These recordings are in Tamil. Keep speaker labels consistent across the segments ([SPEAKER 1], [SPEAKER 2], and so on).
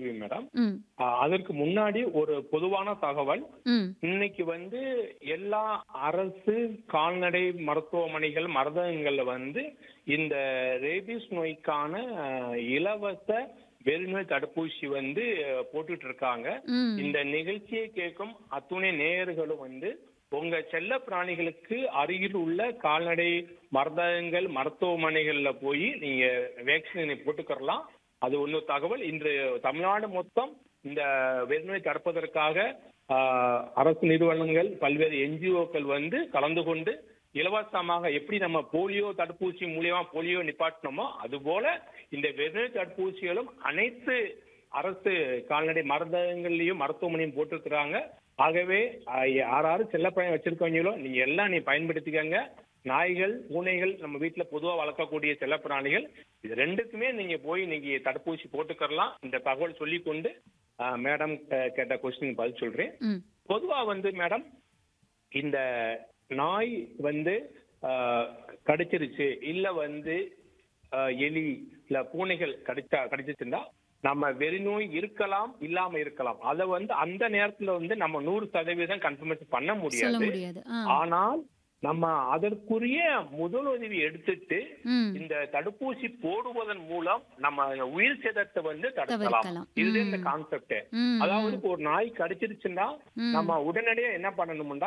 [SPEAKER 1] கேள்வி மேடம்
[SPEAKER 2] ம்
[SPEAKER 1] ஆஹ் அதற்கு முன்னாடி ஒரு பொதுவான தகவல்
[SPEAKER 2] ம்
[SPEAKER 1] இன்னைக்கு வந்து எல்லா அரசு கால்நடை மருத்துவமனைகள் மருந்தகங்கள்ல வந்து இந்த ரேபிஸ் நோய்க்கான ஆஹ், இலவச வெறிநோய் தடுப்பூசி வந்து ஆஹ், போட்டுட்டு இருக்காங்க
[SPEAKER 2] ம்
[SPEAKER 1] இந்த நிகழ்ச்சியை கேட்கும் அத்துணை நேயர்களும் வந்து உங்க செல்ல பிராணிகளுக்கு அருகில் உள்ள கால்நடை மருந்தகங்கள் மருத்துவமனைகள்ல போய் நீங்க வேக்சினை போட்டுக்கறலாம் அது ஒண்ணு தகவல் இன்று தமிழ்நாடு மொத்தம் இந்த வெறிநோய் தடுப்பதற்காக ஆஹ், அரசு நிறுவனங்கள் பல்வேறு என்ஜிஓக்கள் வந்து கலந்து கொண்டு இலவசமாக எப்படி நம்ம போலியோ தடுப்பூசி மூலியமா போலியோ நிப்பாட்டினோமோ அதுபோல இந்த வெறிநோய் தடுப்பூசிகளும் அனைத்து அரசு கால்நடை மருந்தகங்கள்லயும் மருத்துவமனையும் போட்டிருக்கிறாங்க ஆகவே அஹ், யார் யாரு செல்லப்பிராணி வச்சிருக்கீங்களோ நீங்க எல்லாம் நீ பயன்படுத்திக்கங்க நாய்கள் பூனைகள் நம்ம வீட்டுல பொதுவா வளர்க்கக்கூடிய செல்லப்பிராணிகள் இது ரெண்டுக்குமே நீங்க போய் நீங்க தடுப்பூசி போட்டுக்கறலாம் இந்த தகவல் சொல்லிக்கொண்டு அஹ், மேடம் அஹ், கேட்ட கொஸ்டின் பதில் சொல்றேன்
[SPEAKER 2] ம்
[SPEAKER 1] பொதுவா வந்து மேடம் இந்த நாய் வந்து ஆஹ், கடிச்சிருச்சு இல்ல வந்து ஆஹ், எலி இல்ல பூனைகள் கடிச்சா கடிச்சிருந்தா நம்ம வெறிநோய் இருக்கலாம் இல்லாம இருக்கலாம் அத வந்து அந்த நேரத்துல வந்து நம்ம நூறு சதவீதம் கன்ஃபர்மேஷன் பண்ண
[SPEAKER 2] சொல்ல
[SPEAKER 1] முடியாது
[SPEAKER 2] முடியாது ஆ
[SPEAKER 1] ஆனால் நம்ம அதற்குரிய முதலுதவி எடுத்துட்டு
[SPEAKER 2] ம்
[SPEAKER 1] இந்த தடுப்பூசி போடுவதன் மூலம் நம்ம உயிர் சேதத்தை வந்து தடுக்கலாம்
[SPEAKER 2] தவிர்க்கலாம்.
[SPEAKER 1] இதுதான் இந்த
[SPEAKER 2] ம்.
[SPEAKER 1] கான்செப்ட்
[SPEAKER 2] ம்
[SPEAKER 1] அதாவது இப்போ ஒரு நாய் கடிச்சிருச்சுன்னா
[SPEAKER 2] ம்.
[SPEAKER 1] நம்ம உடனடியா என்ன பண்ணணும்னா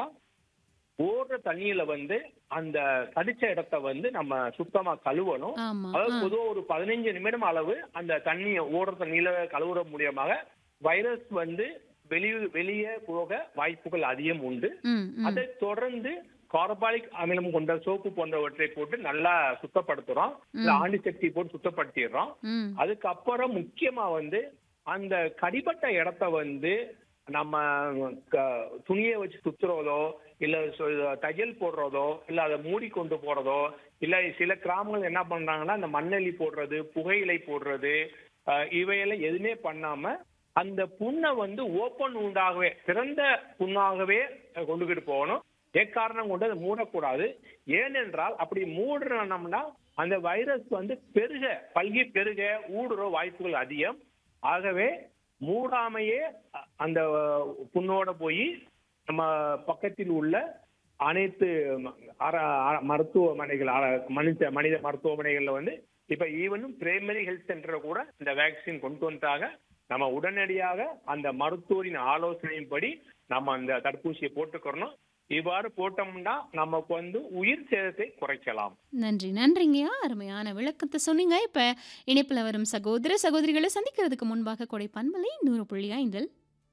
[SPEAKER 1] ஓடுற தண்ணியில வந்து அந்த கடிச்ச இடத்த வந்து நம்ம சுத்தமா கழுவணும்
[SPEAKER 2] ஆமா
[SPEAKER 1] அதாவது
[SPEAKER 2] ஆ.
[SPEAKER 1] பொதுவா ஒரு பதினைஞ்சு நிமிடம் அளவு அந்த தண்ணியை ஓடுற தண்ணியில கழுவுற மூலியமாக வைரஸ் வந்து வெளியே வெளியே போக வாய்ப்புகள் அதிகம் உண்டு
[SPEAKER 2] ம் ம்
[SPEAKER 1] அதை தொடர்ந்து கார்பாலிக் அமிலம் கொண்ட சோப்பு போன்றவற்றை போட்டு நல்லா சுத்தப்படுத்துறோம் இல்ல ஆண்டிசெப்டி போட்டு சுத்தப்படுத்திடுறோம்
[SPEAKER 2] ம்
[SPEAKER 1] அதுக்கப்புறம் முக்கியமா வந்து அந்த கடிபட்ட இடத்த வந்து நம்ம க- துணியை வச்சு சுத்துறதோ இல்ல சொ- தையல் போடுறதோ இல்ல அதை மூடி கொண்டு போறதோ இல்ல சில கிராமங்கள் என்ன பண்றாங்கன்னா அந்த மண்ணெலி போடுறது புகையிலை போடுறது அஹ், இவையெல்லாம் எதுவுமே பண்ணாம அந்த புண்ணை வந்து ஓப்பன் உண்டாகவே திறந்த புண்ணாகவே அஹ், கொண்டுகிட்டு போகணும் எக்காரணம் கொண்டு அதை மூடக்கூடாது ஏனென்றால் அப்படி மூடுறோம்னா அந்த வைரஸ் வந்து பெருக பல்கி பெருக ஊடுற வாய்ப்புகள் அதிகம் ஆகவே மூடாமையே அ- அந்த புண்ணோட போய் நம்ம பக்கத்தில் உள்ள அனைத்து ம- அர- அர- மருத்துவமனைகள் அர- மனித மனித மருத்துவமனைகள்ல வந்து இப்ப ஈவனும் பிரைமரி ஹெல்த் சென்டர்ல கூட இந்த வேக்சின் கொண்டு வந்துட்டாங்க நம்ம உடனடியாக அந்த மருத்துவரின் ஆலோசனையின்படி நம்ம அந்த தடுப்பூசியை போட்டுக்கிறணும் இவ்வாறு போட்டோம்னா நமக்கு வந்து உயிர் சேதத்தை குறைக்கலாம்
[SPEAKER 2] நன்றி நன்றிங்கய்யா அருமையான விளக்கத்தை சொன்னீங்க இப்ப இணைப்புல வரும் சகோதர சகோதரிகளை சந்திக்கிறதுக்கு முன்பாக கொடை பன்மலை நூறு புள்ளி ஐந்தில்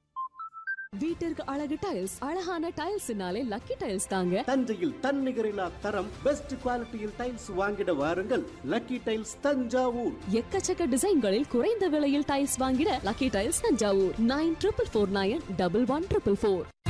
[SPEAKER 3] வீட்டிற்கு அழகு டைல்ஸ் அழகான டைல்ஸ்னாலே லக்கி டைல்ஸ் தாங்க
[SPEAKER 4] தஞ்சையில் தன்னிகரில்லா தரம் பெஸ்ட் குவாலிட்டியில் டைல்ஸ் வாங்கிட வாருங்கள் லக்கி டைல்ஸ் தஞ்சாவூர்
[SPEAKER 3] எக்கச்சக்க டிசைன்களில் குறைந்த விலையில் டைல்ஸ் வாங்கிட lucky tiles Thanjavur nine triple four nine double one triple four